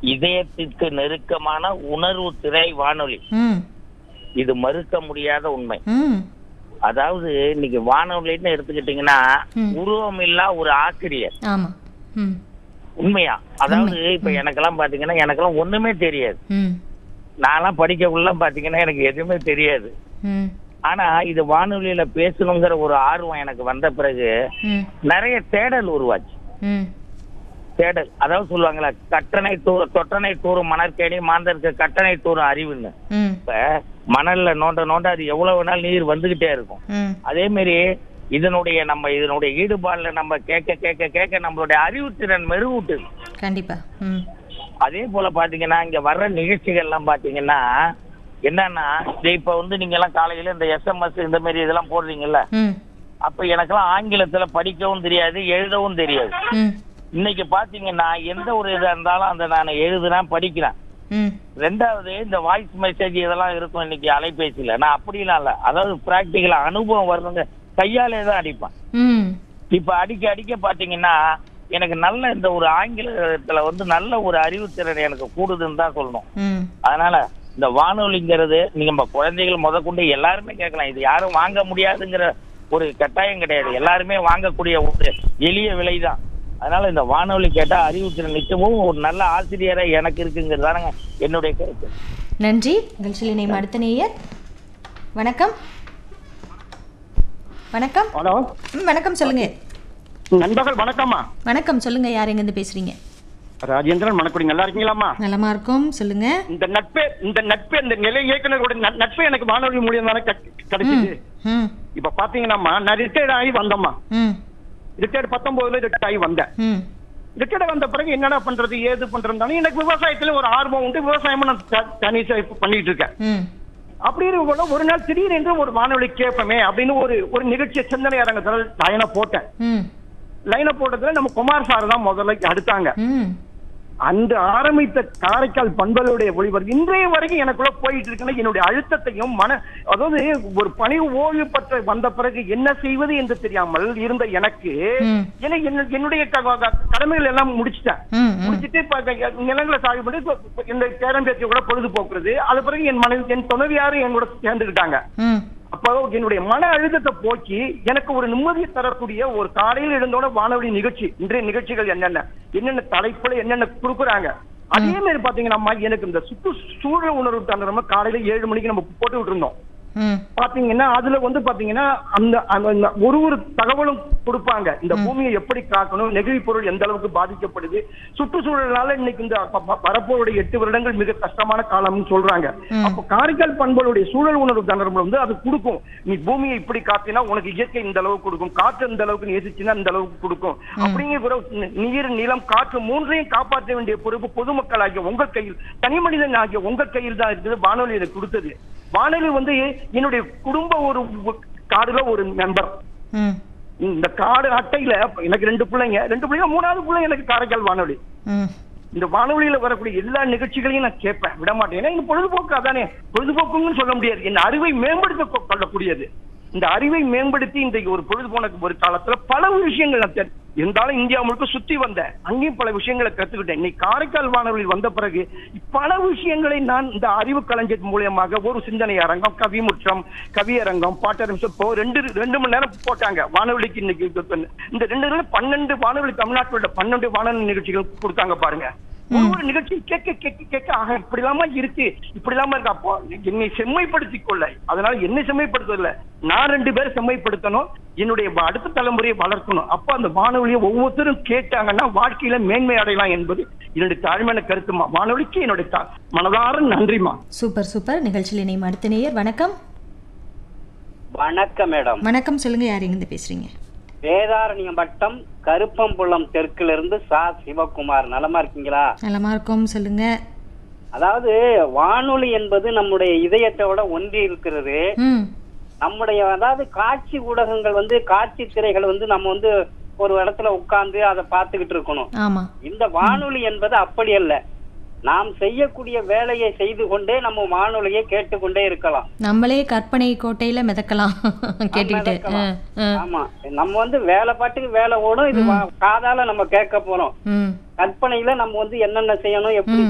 இதயத்திற்கு நெருக்கமான உணர்வு திரை வானொலி ம் இது மறுக்க முடியாத உண்மை ம் அதாவது இன்னைக்கு வானொலின்னு எடுத்துக்கிட்டீங்கன்னா ம். உருவம் இல்லா ஒரு ஆசிரியர் ஆமா ம் உண்மையா அதாவது இப்ப எனக்கெல்லாம் பாத்தீங்கன்னா எனக்கெல்லாம் ஒண்ணுமே தெரியாது ம் நான்லாம் படிக்கக்குள்ள பாத்தீங்கன்னா எனக்கு எதுவுமே தெரியாது ம் ஆனா இது வானொலியில பேசணுங்கிற ஒரு ஆர்வம் எனக்கு வந்த பிறகு ம் நிறைய தேடல் உருவாச்சு ம் தேடல் அதாவது சொல்லுவாங்களா கட்டணை தூர தொட்டனை தூரும் மணற்கேணி மாந்தருக்கு கட்டணை தூரும் அறிவுன்னு ம் இப்ப மணல்ல நோண்ட நோண்ட அது எவ்வளவு வேணாலும் நீர் வந்துகிட்டே இருக்கும் ம் அதே மாதிரி இதனுடைய நம்ம இதனுடைய ஈடுபாடுல நம்ம கேட்க கேட்க கேட்க நம்மளுடைய அறிவுத்திறன் மெருகூட்டுது கண்டிப்பா ம் அதே போல பாத்தீங்கன்னா இங்க வர்ற நிகழ்ச்சிகள்லாம் பாத்தீங்கன்னா என்னன்னா இது இப்ப வந்து நீங்க எல்லாம் காலையில இந்த எஸ்எம்எஸ் இந்த மாதிரி இதெல்லாம் போடுறீங்கல்ல ம் அப்ப எனக்கெல்லாம் ஆங்கிலத்துல படிக்கவும் தெரியாது எழுதவும் தெரியாது ம் இன்னைக்கு பாத்தீங்கன்னா எந்த ஒரு இதா இருந்தாலும் அந்த நான் எழுதுறேன் படிக்கிறேன் ம் ரெண்டாவது இந்த வாய்ஸ் மெசேஜ் இதெல்லாம் இருக்கும் இன்னைக்கு அலைபேசியில நான் அப்படிலாம் இல்ல அதாவது பிராக்டிகலா அனுபவம் வரணுங்க கையாலே தான் அடிப்பேன் ம் இப்ப அடிக்க அடிக்க பாத்தீங்கன்னா எனக்கு நல்ல இந்த ஒரு ஆங்கிலத்துல வந்து நல்ல ஒரு அறிவுத்திறன் எனக்கு கூடுதுன்னு தான் சொல்லணும் ம் அதனால இந்த வானொலிங்கிறது நீங்க நம்ம குழந்தைகள் முதற்கொண்டு எல்லாருமே கேட்கலாம் இது யாரும் வாங்க முடியாதுங்கிற ஒரு கட்டாயம் கிடையாது எல்லாருமே வாங்கக்கூடிய ஒரு எளிய விலைதான் அதனால இந்த வானொலி கேட்டா அறிவுத்திறன் நிச்சயமும் ஒரு நல்ல ஆசிரியரை எனக்கு இருக்குங்கிறது தானங்க என்னுடைய கருத்து நன்றி நிகழ்ச்சியில் இணையும் அடுத்த நேயர் வணக்கம் வணக்கம் ஹலோ ம் வணக்கம் சொல்லுங்க நண்பர்கள் வணக்கம்மா வணக்கம் சொல்லுங்க யார் எங்கேருந்து பேசுறீங்க ராஜேந்திரன் மணக்குடி நல்லா இருக்கீங்களாம்மா நலமா இருக்கும் சொல்லுங்க இந்த நட்பே இந்த நட்பே இந்த நிலை இயக்குனரோட நட்- நட்பே எனக்கு வானொலி மூலியம் தானே கிடைச்சது ம் இப்ப பாத்தீங்கன்னாம்மா நான் ரிட்டையர்ட் ஆகி வந்தேம்மா ம் ரிட்டையர்ட் பத்தொன்பதுல ரிட்டையர்ட் ஆகி வந்தேன் ம் ரிட்டையர்ட் வந்த பிறகு என்னடா பண்றது ஏது பண்றதுனாலும் எனக்கு விவசாயத்துல ஒரு ஆர்வம் உண்டு விவசாயமும் நான் த- தனி செ- பண்ணிட்டு இருக்கேன் ம் அப்படி இருக்கும்போது ஒரு நாள் திடீரென்று ஒரு வானொலி கேட்போமே அப்படின்னு ஒரு ஒரு நிகழ்ச்சியை சிந்தனை அரங்கத்தில் லைனை போட்டேன் ம் லைனை போட்டதுல நம்ம குமார் சார் தான் முதல்ல அடுத்தாங்க ம் அந்த ஆரம்பித்த காரைக்கால் பண்பலுடைய ஒளிபரப்பு இன்றைய வரைக்கும் எனக்குள்ள போயிட்டு இருக்குன்னா என்னுடைய அழுத்தத்தையும் மன அதாவது ஒரு பணி ஓய்வு பெற்ற வந்த பிறகு என்ன செய்வது என்று தெரியாமல் இருந்த எனக்கு ம். ஏன்னா என்ன- என்னுடைய க- க- கடமைகள் எல்லாம் முடிச்சிட்டேன் ம் ம் முடிச்சிட்டு இப்ப க- நிலங்களை சாகு பண்ணி இப்ப- இப்ப இந்த பேரம் பேச்சு கூட பொழுது போக்குறது அது பிறகு என் மனைவி என் துணைவியாரும் என் கூட சேர்ந்துக்கிட்டாங்க ம் அப்போ என்னுடைய மன அழுத்தத்தை போக்கி எனக்கு ஒரு நிம்மதியை தரக்கூடிய ஒரு காலையில் எழுந்தோட வானொலி நிகழ்ச்சி இன்றைய நிகழ்ச்சிகள் என்னென்ன என்னென்ன தலைப்புல என்னென்ன கொடுக்குறாங்க அதே மாதிரி பாத்தீங்கன்னா எனக்கு இந்த சுற்றுச்சூழல் உணர்வு தந்துடுறோம் காலையில ஏழு மணிக்கு நம்ம போட்டு விட்டுருந்தோம் ம் பாத்தீங்கன்னா அதுல வந்து பாத்தீங்கன்னா அந்த அந்த அந்த ஒரு ஒரு தகவலும் கொடுப்பாங்க இந்த பூமியை எப்படி காக்கணும் நெகிழி பொருள் எந்த அளவுக்கு பாதிக்கப்படுது சுற்றுச்சூழலால இன்னைக்கு இந்த ப- ப- வரப்போருடைய எட்டு வருடங்கள் மிக கஷ்டமான காலம்னு சொல்றாங்க ம். அப்போ காரைக்கால் பண்புகளுடைய சூழல் உணர்வு தண்டனம் வந்து அது கொடுக்கும் நீ பூமியை இப்படி காத்தினா உனக்கு இயற்கை இந்த அளவுக்கு கொடுக்கும் காற்று இந்த அளவுக்கு நேசிச்சுன்னா இந்த அளவுக்கு கொடுக்கும் அப்படிங்கிற கூட நீர் நிலம் காற்று மூன்றையும் காப்பாற்ற வேண்டிய பொறுப்பு பொதுமக்கள் ஆகிய உங்க கையில் தனி மனிதன் ஆகிய உங்க கையில் தான் இருக்குது வானொலி எனக்கு கொடுத்தது வானொலி வந்து என்னுடைய குடும்ப ஒரு காடுல ஒரு மெம்பர் ம் இந்த காடு அட்டையில எனக்கு ரெண்டு பிள்ளைங்க ரெண்டு பிள்ளைங்க மூணாவது பிள்ளை எனக்கு காரைக்கால் வானொலி ம் இந்த வானொலியில வரக்கூடிய எல்லா நிகழ்ச்சிகளையும் நான் கேட்பேன் விட மாட்டேன் ஏன்னா இந்த பொழுதுபோக்கு அதானே பொழுதுபோக்குன்னு சொல்ல முடியாது இந்த அறிவை மேம்படுத்த கொ- கொள்ளக்கூடியது இந்த அறிவை மேம்படுத்தி இன்றைக்கு ஒரு பொழுதுபோன ஒரு காலத்துல பல விஷயங்கள் நான் தெ- இருந்தாலும் இந்தியா முழுக்க சுத்தி வந்தேன் அங்கேயும் பல விஷயங்களை கத்துக்கிட்டேன் இன்னைக்கு காரைக்கால் வானொலி வந்த பிறகு பல விஷயங்களை நான் இந்த அறிவு களஞ்சியத்தின் மூலியமாக ஒரு சிந்தனை அரங்கம் கவிமுற்றம் கவியரங்கம் பாட்டரங்கம் இப்போ ரெண்டு ரெண்டு மணி நேரம் போட்டாங்க வானொலிக்கு இன்னைக்கு இது- இந்த ரெண்டு நேரம் பன்னெண்டு வானொலி தமிழ்நாட்டில் உள்ள பன்னெண்டு வானொலி நிகழ்ச்சிகள் கொடுத்தாங்க பாருங்க ஒரு ஒரு நிகழ்ச்சி கேட்க கேட்க கேட்க ஆக இப்படி இல்லாம இருக்கு இப்படி இல்லாம இருக்கு அப்போ என்னை செம்மைப்படுத்திக் கொள்ள அதனால என்னை செம்மைப்படுத்தல நான் ரெண்டு பேரும் செம்மைப்படுத்தணும் என்னுடைய வ- அடுத்த தலைமுறையை வளர்க்கணும் அப்போ அந்த வானொலியை ஒவ்வொருத்தரும் கேட்டாங்கன்னா வாழ்க்கையில மேன்மை அடையலாம் என்பது என்னுடைய தாழ்மையான கருத்துமா வானொலிக்கு என்னுடைய தா- மனதார நன்றிமா சூப்பர் சூப்பர் நிகழ்ச்சியில் இணையும் அடுத்த நேயர் வணக்கம் வணக்கம் மேடம் வணக்கம் சொல்லுங்க யார் எங்கேருந்து பேசுறீங்க வேதாரண்யம் வட்டம் கருப்பம்புள்ளம் தெற்குல இருந்து சா சிவகுமார் நலமா இருக்கீங்களா நலமா இருக்கும் சொல்லுங்க அதாவது வானொலி என்பது நம்முடைய இதயத்தோட ஒன்றி இருக்கிறது ம் நம்முடைய அதாவது காட்சி ஊடகங்கள் வந்து காட்சி திரைகள் வந்து நம்ம வந்து ஒரு இடத்துல உட்கார்ந்து அதை பார்த்துக்கிட்டு இருக்கணும் ஆமா இந்த வானொலி என்பது அப்படி அல்ல நாம் செய்யக்கூடிய வேலையை செய்து கொண்டே நம்ம வானொலியை கேட்டுக்கொண்டே இருக்கலாம் நம்மளே கற்பனை கோட்டையில மிதக்கலாம் கேட்டுக்கிட்டு மிதக்கலாம். ஆ, ஆ. ஆமா நம்ம வந்து வேலை பாட்டுக்கு வேலை ஓடும் இது வா- காதால நம்ம கேட்க போறோம் ம் கற்பனையில நம்ம வந்து என்னென்ன செய்யணும் எப்படி